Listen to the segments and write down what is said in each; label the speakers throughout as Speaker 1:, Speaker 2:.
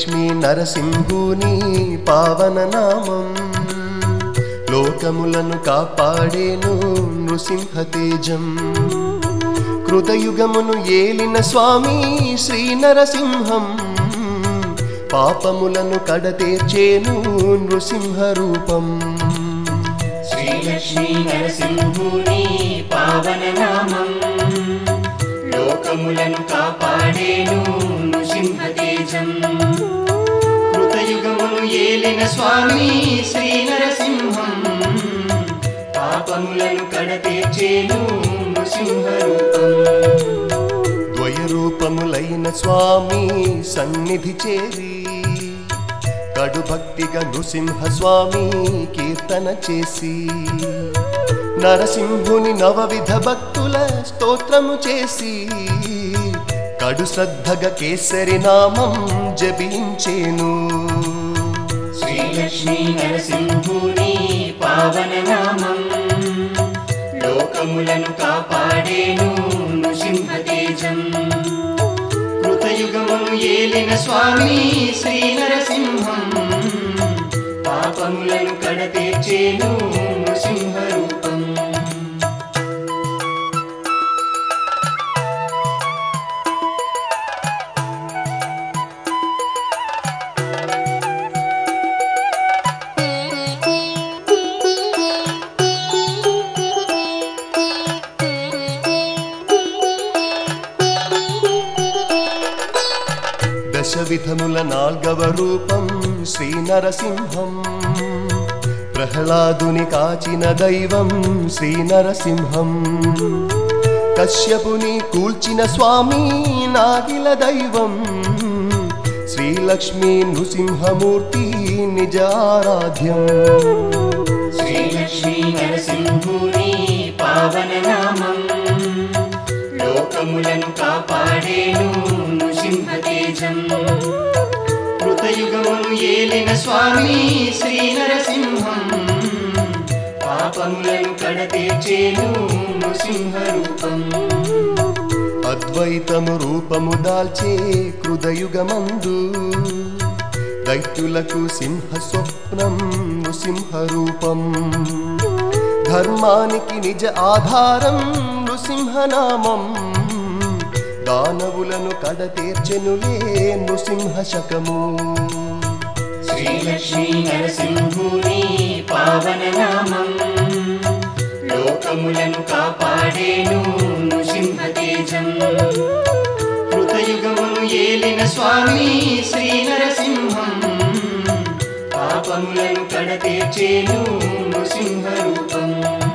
Speaker 1: శ్రీలక్ష్మీ నరసింహుని పావన నామం లోకములను కాపాడేను నృసింహ తేజం కృతయుగమును ఏలిన స్వామి శ్రీ నరసింహం పాపములను కడతేర్చేను నృసింహ రూపం
Speaker 2: శ్రీలక్ష్మీ నరసింహుని పావన నామం లోకములను కాపాడేను నృసింహ తేజం కృతయుగమును ఏలిన స్వామి శ్రీ నరసింహం పాపములను కడతీర్చేను నృసింహ రూపం
Speaker 1: ద్వయరూపములైన స్వామి సన్నిధి చేరి కడు భక్తిగా నృసింహ స్వామి కీర్తన చేసి నరసింహుని నవవిధ భక్తుల స్తోత్రము చేసి కడు శ్రద్ధగా కేసరి నామం జపించేను
Speaker 2: శ్రీలక్ష్మీ నరసింహుని పావన నామం లోకములను కాపాడేను నృసింహ తేజం కృతయుగమును ఏలిన స్వామి శ్రీ నరసింహం పాపములను కడతీర్చేను నృసింహ రూపం
Speaker 1: దశ విధముల నాల్గవ రూపం శ్రీ నరసింహం ప్రహ్లాదుని కాచిన దైవం శ్రీ నరసింహం కశ్యపుని కూల్చిన స్వామి నాగిల దైవం శ్రీలక్ష్మీ నృసింహమూర్తి నిజారాధ్యం
Speaker 2: శ్రీలక్ష్మీ నరసింహుని పావన నామం లోకములను కాపాడేను నృసింహ తేజం కృతయుగమును ఏలిన స్వామి శ్రీ నరసింహం పాపములను కడతీర్చేను నృసింహ రూపం
Speaker 1: అద్వైతము రూపము దాల్చే హృదయుగమందు దైత్యులకు సింహ స్వప్నం నృసింహ రూపం ధర్మానికి నిజ ఆధారం నృసింహనామం దానవులను కడతీర్చెనులే నృసింహ శకము
Speaker 2: శ్రీలక్ష్మీ నరసింహుని పావన నామం లోకములను కాపాడేను నృసింహ తేజం కృతయుగమును ఏలిన స్వామి శ్రీ నరసింహం పాపములను కడతీర్చేను నృసింహ రూపం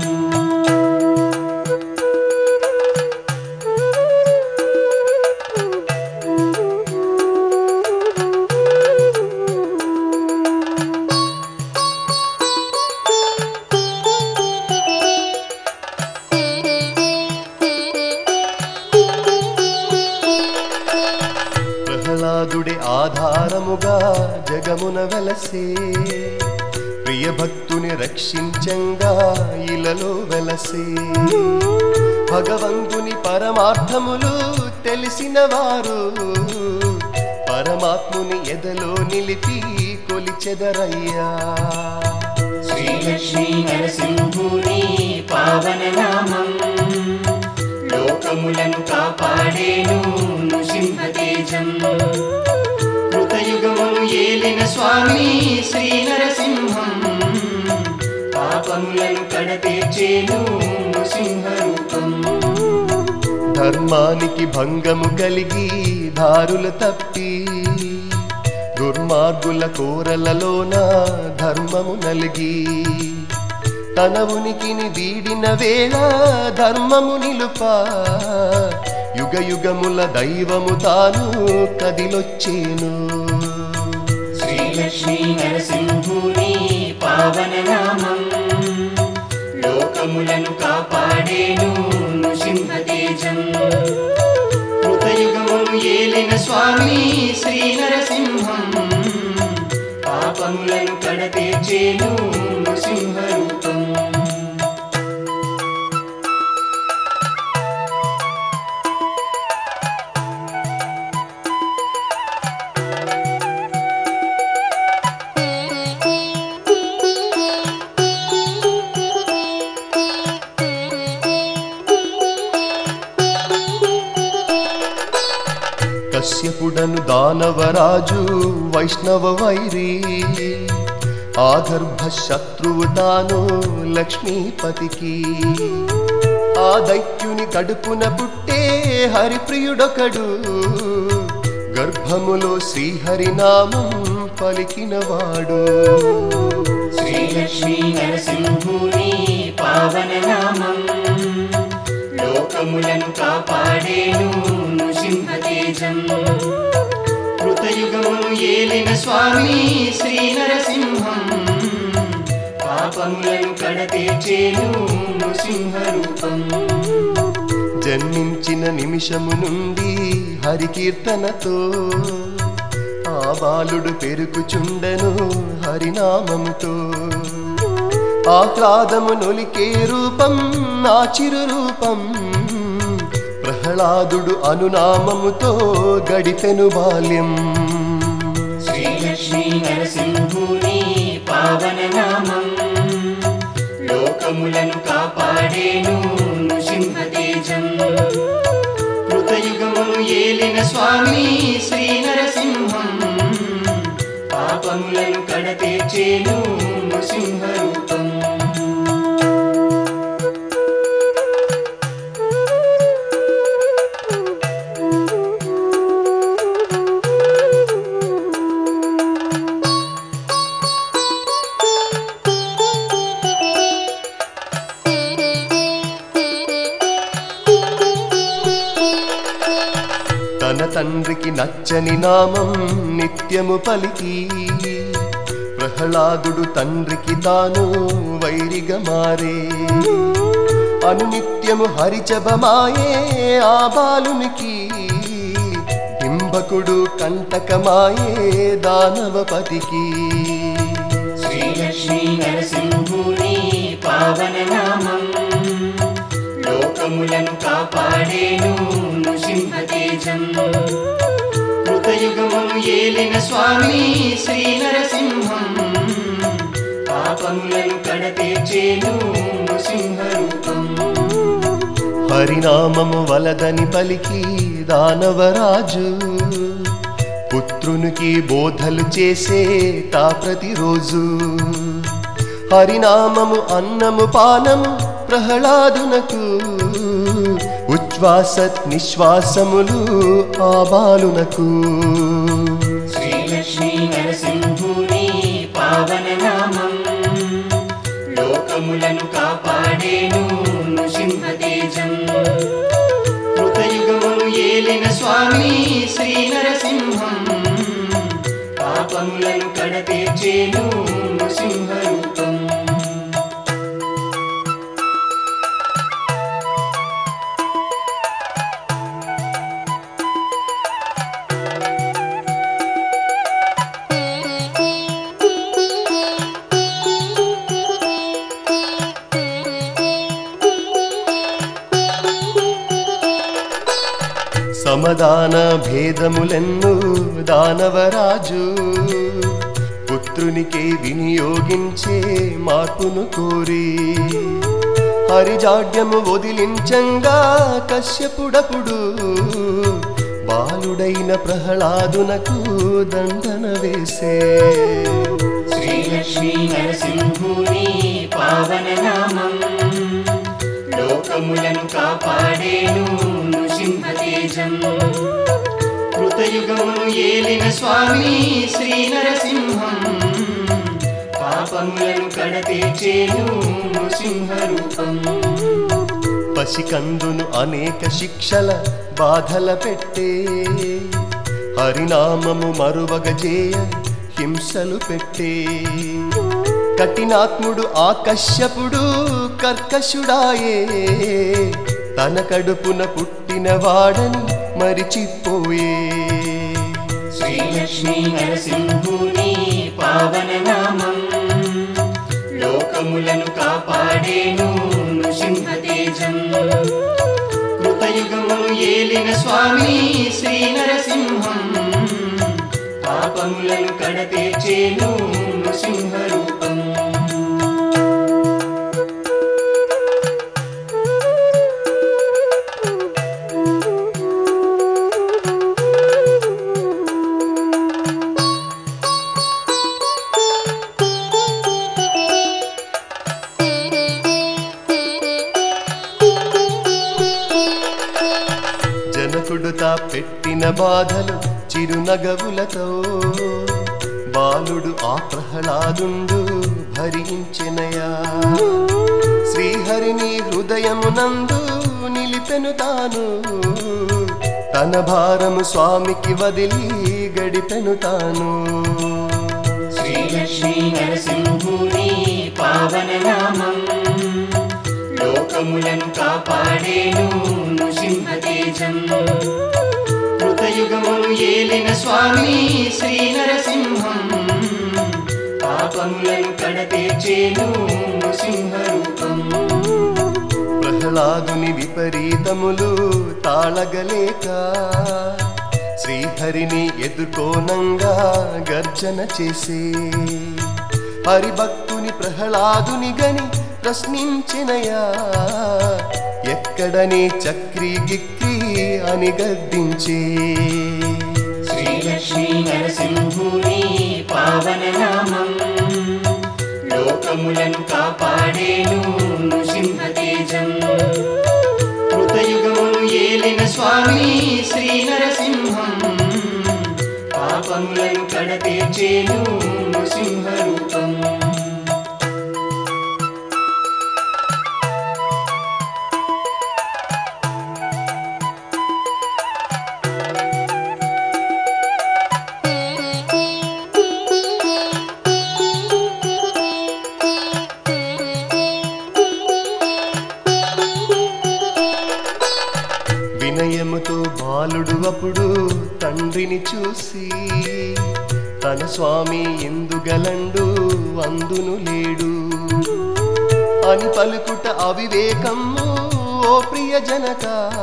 Speaker 1: ప్రహ్లాదుడి ఆధారముగా జగమున వెలసే ప్రియ భక్తుని రక్షించంగా ఇలలో వెలసే భగవంతుని పరమార్థములు తెలిసిన వారు పరమాత్ముని ఎదలో నిలిపి కొలిచెదరయ్యా
Speaker 2: శ్రీలక్ష్మీ నరసింహుని పావన నామం లోకములను కాపాడేను నృసింహ తేజం కృతయుగమును ఏలిన స్వామి శ్రీ నరసింహం పాపములను కడతీర్చేను నృసింహ రూపం
Speaker 1: ధర్మానికి భంగము కలిగి దారులు తప్పి దుర్మార్గుల కోరలలోన ధర్మము నలిగి తన ఉనికిని వీడిన వేళ ధర్మము నిలుప యుగ యుగముల దైవము తాను కదిలొచ్చేను
Speaker 2: శ్రీలక్ష్మీ నరసింహుని పావన నామం లోకములను కాపాడేను నృసింహ తేజం కృతయుగమును ఏలిన స్వామి శ్రీ నరసింహం పాపములను కడతీర్చేను నృసింహ రూపం
Speaker 1: హిమవంతుడను దానవరాజు వైష్ణవ వైరి ఆగర్భ శత్రువు తాను లక్ష్మీపతికి ఆ దైత్యుని కడుపున పుట్టే హరిప్రియుడొకడు గర్భములో శ్రీహరినామం పలికినవాడు
Speaker 2: శ్రీలక్ష్మీ నరసింహుని పావన నామం లోకములను కాపాడేను నృసింహతేజం కృతయుగమును ఏలిన స్వామి శ్రీ నరసింహం పాపములను కడతీర్చేను నృసింహ రూపం
Speaker 1: జన్మించిన నిమిషము నుండి హరికీర్తనతో ఆ బాలుడు పెరుగుచుండెను హరినామముతో ఆహ్లాదము నొలికే రూపం నా చిరు రూపం ప్రహ్లాదుడు అనునామముతో గడిపెను బాల్యం
Speaker 2: శ్రీలక్ష్మీ నరసింహుని పావన నామం లోకములను కాపాడేను నృసింహతేజం కృతయుగమును ఏలిన స్వామి శ్రీ నరసింహం పాపములను కడతీర్చేను నృసింహ రూపం
Speaker 1: తన తండ్రికి నచ్చని నామం నిత్యము పలికి ప్రహ్లాదుడు తండ్రికి తాను వైరిగా మారే అనునిత్యము హరిచబమాయే ఆ బాలునికి బింబకుడు కంటకమాయే దానవపతికి
Speaker 2: శ్రీలక్ష్మీ నరసింహుని పావన నామం లోకములను కాపాడేను నృసింహతేజం కృతయుగమును ఏలిన స్వామి శ్రీ నరసింహం పాపములను కడతీర్చేను నృసింహ రూపం
Speaker 1: హరినామము వలదని పలికి దానవరాజు పుత్రునికి బోధలు చేసే తా ప్రతిరోజు హరినామము అన్నము పానము ప్రహ్లాదునకు ఉచ్ఛ్వాస నిశ్వాసములు ఆ బాలునకు
Speaker 2: శ్రీలక్ష్మీ నరసింహుని పావన నామం లోకములను కాపాడేను నృసింహతేజం కృతయుగమును ఏలిన స్వామి శ్రీ నరసింహం పాపములను కడతీర్చేను నృసింహ రూపం
Speaker 1: సమదాన భేదములెన్ను దానవరాజు పుత్రునికే వినియోగించే మార్పును కోరి హరిజాడ్యము వదిలించంగా కశ్యపుడపుడు బాలుడైన ప్రహ్లాదునకు దండన వేసే
Speaker 2: శ్రీలక్ష్మీ నరసింహుని పావన నామం లోకములను కాపాడేను నృసింహతేజం కృతయుగమును ఏలిన స్వామి శ్రీ నరసింహం పాపములను కడతీర్చేను నృసింహ రూపం
Speaker 1: పసికందును అనేక శిక్షల బాధల పెట్టే హరినామము మరువగజేయ హింసలు పెట్టే కఠినాత్ముడు ఆకశ్యపుడు కర్కశుడాయే తన కడుపున పుట్టిన వాడని మరిచిపోయే
Speaker 2: శ్రీలక్ష్మీ నరసింహుని పావన నామం లోకములను కాపాడేను నృసింహతేజం కృతయుగమును ఏలిన స్వామి శ్రీ నరసింహం పాపములను కడతీర్చేను నృసింహ రూపం
Speaker 1: తా పెట్టిన బాధలు చిరునగవులతో బాలుడు ఆ ప్రహ్లాదుండు భరించెనయా శ్రీహరిని హృదయమునందు నిలిపెను తాను తన భారము స్వామికి వదిలి గడిపెను తాను
Speaker 2: శ్రీలక్ష్మీ నరసింహుని పావన నామం లోకములను కాపాడేను నృసింహ తేజం కృతయుగమును ఏలిన స్వామి శ్రీ నరసింహం పాపములను కడతీర్చేను నృసింహ రూపం
Speaker 1: ప్రహ్లాదుని విపరీతములు తాళగలేక శ్రీహరిని ఎదుర్కోనంగా గర్జన చేసే హరిభక్తుని ప్రహ్లాదుని గని ప్రశ్నించినయా ఎక్కడనే చక్రీ గిక్రీ అని గద్దించే
Speaker 2: శ్రీలక్ష్మీ నరసింహుని పావన నామం లోకములను కాపాడేను నృసింహ తేజం కృతయుగమును ఏలిన స్వామి శ్రీ నరసింహం పాపములను కడతీర్చేను నృసింహ రూపం
Speaker 1: వినయముతో బాలుడు అప్పుడు తండ్రిని చూసి తన స్వామి ఎందుగలండు అందును లేడు అని పలుకుట అవివేకము ఓ ప్రియ జనక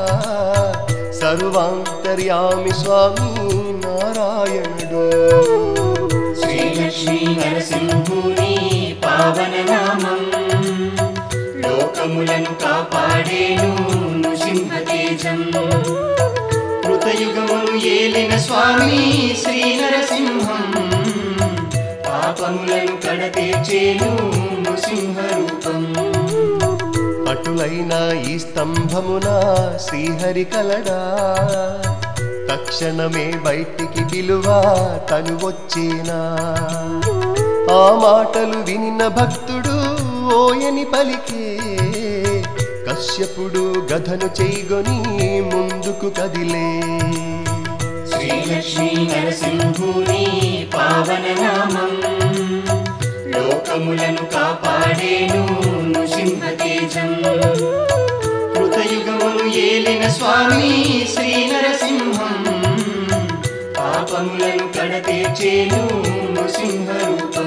Speaker 1: సర్వాంతర్యామి స్వామి నారాయణుడు
Speaker 2: శ్రీలక్ష్మీ నరసింహుని పావన నామం లోకములను కాపాడేను నృసింహ తేజం కృతయుగమును ఏలిన స్వామి శ్రీ నరసింహం పాపములను కడతీర్చేను నృసింహ రూపం
Speaker 1: అటులైన ఈ స్తంభమున శ్రీహరి కలడా తక్షణమే బయటికి పిలువ తను వచ్చేనా ఆ మాటలు వినిన భక్తుడు ఓయని పలికే కశ్యపుడు గధను చేయిగొని ముందుకు కదిలే
Speaker 2: శ్రీలక్ష్మీ నరసింహుని పావన నామం లోకములను కాపాడేను నృసింహ తేజం కృతయుగమును ఏలిన స్వామి శ్రీ నరసింహం పాపములను కడతీర్చేను నృసింహ రూపం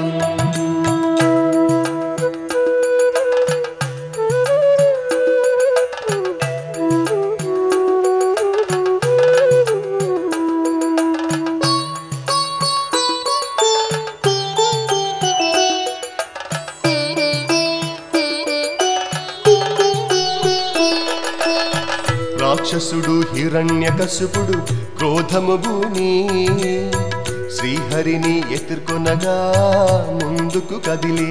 Speaker 1: రాక్షసుడు హిరణ్యకశుపుడు క్రోధము భూమి శ్రీహరిని ఎదుర్కొనగా ముందుకు కదిలే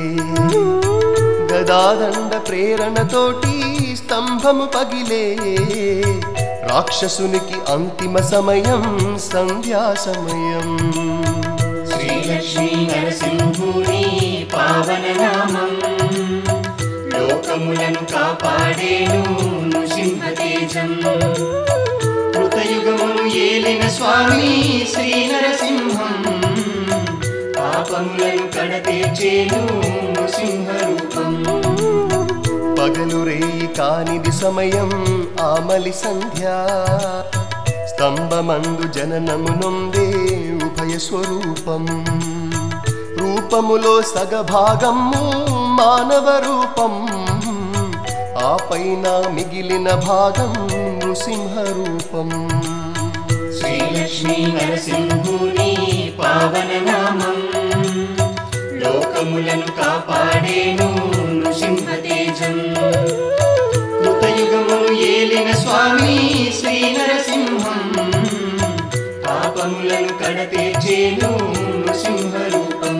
Speaker 1: గదాదండ ప్రేరణతోటి స్తంభము పగిలే రాక్షసునికి అంతిమ సమయం సంధ్యా సమయం
Speaker 2: శ్రీలక్ష్మీ నరసింహుని పావన నామం లోకములను కాపాడేను నృసింహ తేజం కృతయుగమును ఏలిన స్వామి శ్రీ నరసింహం పాపములను కడతీర్చేను నృసింహ రూపం
Speaker 1: పగలు రేయి కానిది సమయం ఆమలి సంధ్య స్తంభమందు జననము నొందే ఉభయ స్వరూపం రూపములో సగభాగము మానవ రూపం ఆ పైన మిగిలిన భాగం నృసింహ రూపం
Speaker 2: శ్రీలక్ష్మీ నరసింహుని పావన నామం లోకములను కాపాడేను నృసింహ తేజం కృతయుగమును ఏలిన స్వామి శ్రీ నరసింహం పాపములను కడతీర్చేను నృసింహ రూపం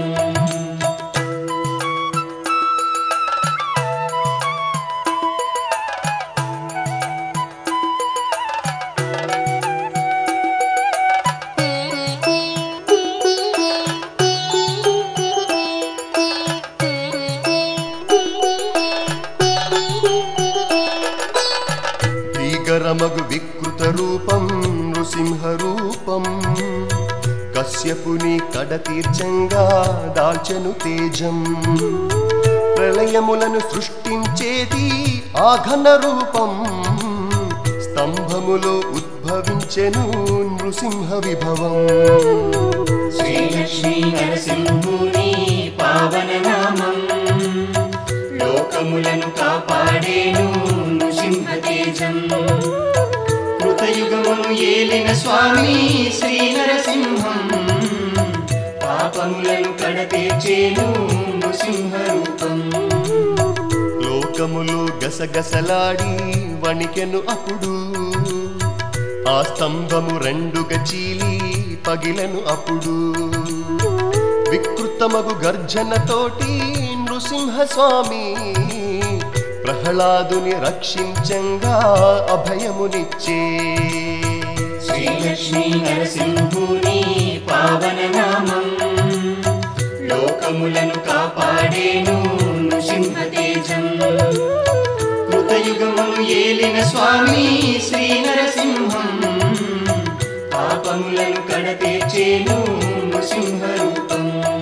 Speaker 1: కశ్యపుని కడతీర్చంగా దాల్చెను తేజం ప్రళయములను సృష్టించేది ఆ ఘన రూపం స్తంభములో ఉద్భవించెను నృసింహ విభవం
Speaker 2: శ్రీలక్ష్మీ నరసింహుని పావన నామం లోకములను కాపాడేను నృసింహ తేజం కృతయుగమును ఏలిన స్వామి శ్రీ నరసింహం పాపములను కడతీర్చేను నృసింహ రూపం
Speaker 1: లోకములు గసగసలాడి వణికెను అప్పుడు ఆ స్తంభము రెండుగా చీలి పగిలెను అప్పుడు వికృతమగు గర్జనతోటి నృసింహ స్వామి ప్రహ్లాదుని రక్షించంగా అభయమునిచ్చే
Speaker 2: శ్రీలక్ష్మీ నరసింహుని పావన నామం లోకములను కాపాడేను నృసింహ తేజం కృతయుగమును ఏలిన స్వామి శ్రీ నరసింహం పాపములను కడతీర్చేను నృసింహ రూపం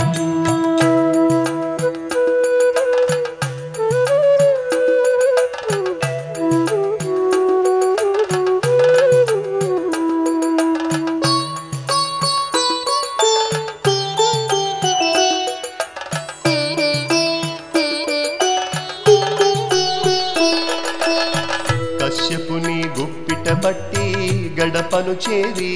Speaker 1: కశ్యపుని గుప్పిట పట్టి గడపను చేరి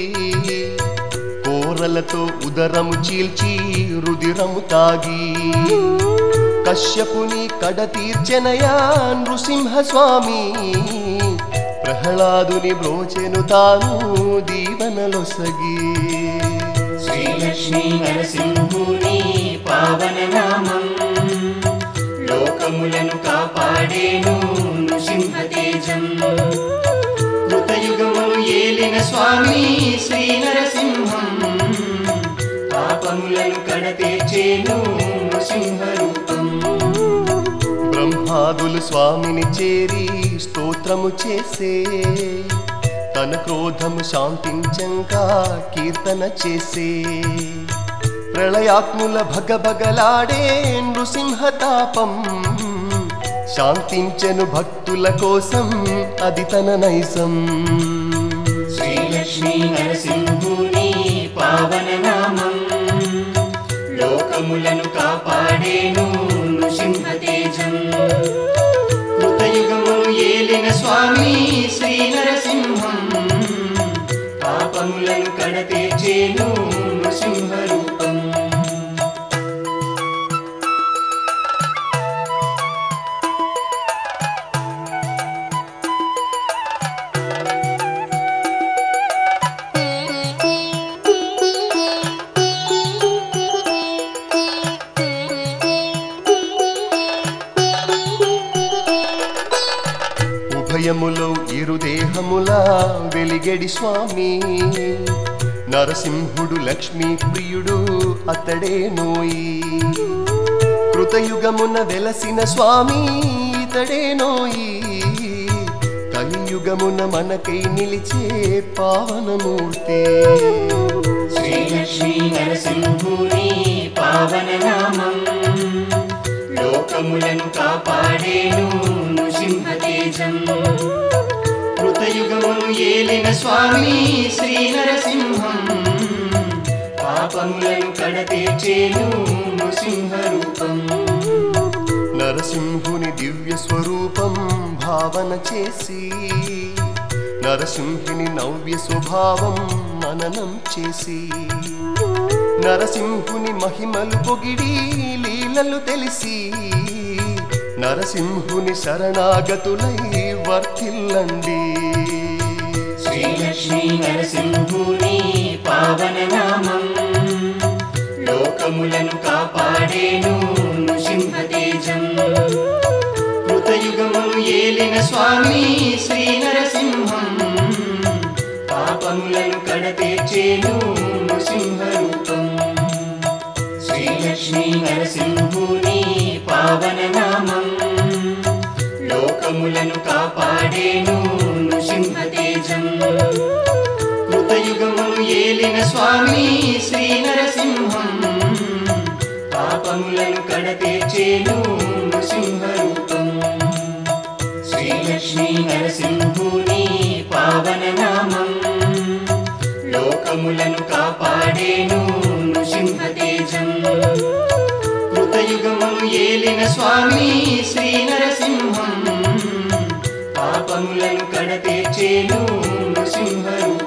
Speaker 1: కోరలతో ఉదరము చీల్చి రుదిరము తాగి కశ్యపుని కడ తీర్చెనయా నృసింహ స్వామి ప్రహ్లాదుని బ్రోచెను తాను దీవనలొసగి
Speaker 2: శ్రీలక్ష్మీ నరసింహుని పావన నామం లోకములను కాపాడేను నృసింహ తేజం కృతయుగమును ఏలిన స్వామి శ్రీ నరసింహం పాపములను కడతీర్చేను నృసింహ రూపం
Speaker 1: బ్రహ్మాదులు స్వామిని చేరి స్తోత్రము చేసే తన క్రోధము శాంతించంగా కీర్తన చేసే ప్రళయాత్ముల భగభగలాడే నృసింహ తాపం శాంతించెను భక్తుల కోసం అది తన నైసం
Speaker 2: శ్రీలక్ష్మీ నరసింహుని పావన నామం లోకములను కాపాడేను నృసింహ తేజం కృతయుగమును ఏలిన స్వామి శ్రీ నరసింహం పాపములను కడతీర్చేను నృసింహ రూపం
Speaker 1: ఉభయములో ఇరుదేహముల వెలిగెడి స్వామి నరసింహుడు లక్ష్మీ ప్రియుడు అతడే నోయి కృతయుగమున వెలసిన స్వామి ఇతడే నోయి కలియుగమున మనకై నిలిచే పావనమూర్తి
Speaker 2: శ్రీలక్ష్మీ నరసింహుని పావన నామం లోకములను కాపాడేను నృసింహ తేజం కృతయుగమును ఏలిన స్వామి శ్రీ నరసింహం పాపములను కడతీర్చేను నృసింహ రూపం
Speaker 1: నరసింహుని దివ్య స్వరూపం భావన చేసి నరసింహుని నవ్య స్వభావం మననం చేసి నరసింహుని మహిమలు పొగిడి లీలలు తెలిసి నరసింహుని శరణాగతులై వర్తిల్లండి
Speaker 2: శ్రీలక్ష్మీ నరసింహుని పావన నామం లోకములను కాపాడేను నృసింహ తేజం కృతయుగమును ఏలిన స్వామి శ్రీ నరసింహం పాపములను కడతీర్చేను నృసింహ రూపం శ్రీలక్ష్మీ నరసింహుని పావన నామం లోకములను కాపాడేను నృసింహ తేజం కృత కృతయుగమును ఏలిన స్వామి శ్రీ నరసింహం పాపములను కడతీర్చేను నృసింహరూపం శ్రీలక్ష్మీ నరసింహుని పావన నామం లోకములను కాపాడేను నృసింహ తేజం కృతయుగమును ఏలిన స్వామి శ్రీ నరసింహం పాపములను కడతీర్చేను నృసింహరూపం